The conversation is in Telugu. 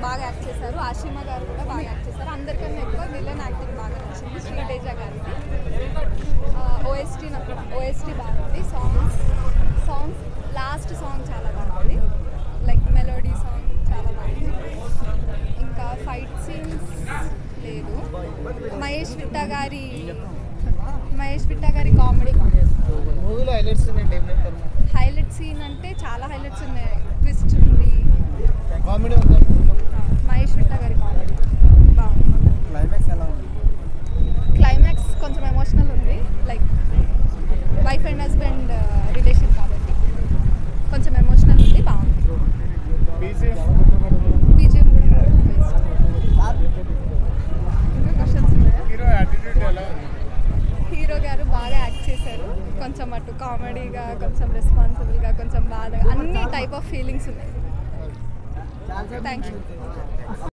బాగా యాక్ట్ చేశారు ఆషిమా గారు కూడా బాగా యాక్ట్ చేశారు అందరికన్నా ఎక్కువ విలన్ యాక్టింగ్ బాగా నచ్చింది శ్రీతేజ గారికి ఓఎస్టీ ఓఎస్టీ బాగుంది సాంగ్స్ సాంగ్స్ లాస్ట్ సాంగ్ చాలా బాగుంది లైక్ మెలోడీ సాంగ్ చాలా బాగుంది ఇంకా ఫైట్ సీన్స్ లేదు మహేష్ విట్టా గారి మహేష్ విట్టా గారి కామెడీ మూవీలో హైలైట్స్ ఉన్నాయండి ఏం చెప్తారు హైలైట్ సీన్ అంటే చాలా హైలైట్స్ ఉన్నాయి ట్విస్ట్ ఉంది కామెడీ ఉందా మూవీలో ఆ, మహేష్ విట్టా గారి కామెడీ బాగుంది క్లైమాక్స్ ఎలా ఉంది క్లైమాక్స్ కొంచెం ఎమోషనల్ ఉంది like wife and husband relation కాబట్టి కొంచెం ఎమోషనల్ ఉంది బాగుంది బీజిఎం కూడా బాగుంది. ఇంకా క్వశ్చన్స్ ఉన్నాయా హీరో యాటిట్యూడ్ ఎలా ఉంది హీరో గారు బాగా యాక్ట్ చేశారు కొంచెం అటు కామెడీగా కొంచెం రెస్పాన్సిబుల్గా కొంచెం బాధగా అన్ని టైప్ ఆఫ్ ఫీలింగ్స్ ఉన్నాయి థ్యాంక్ యూ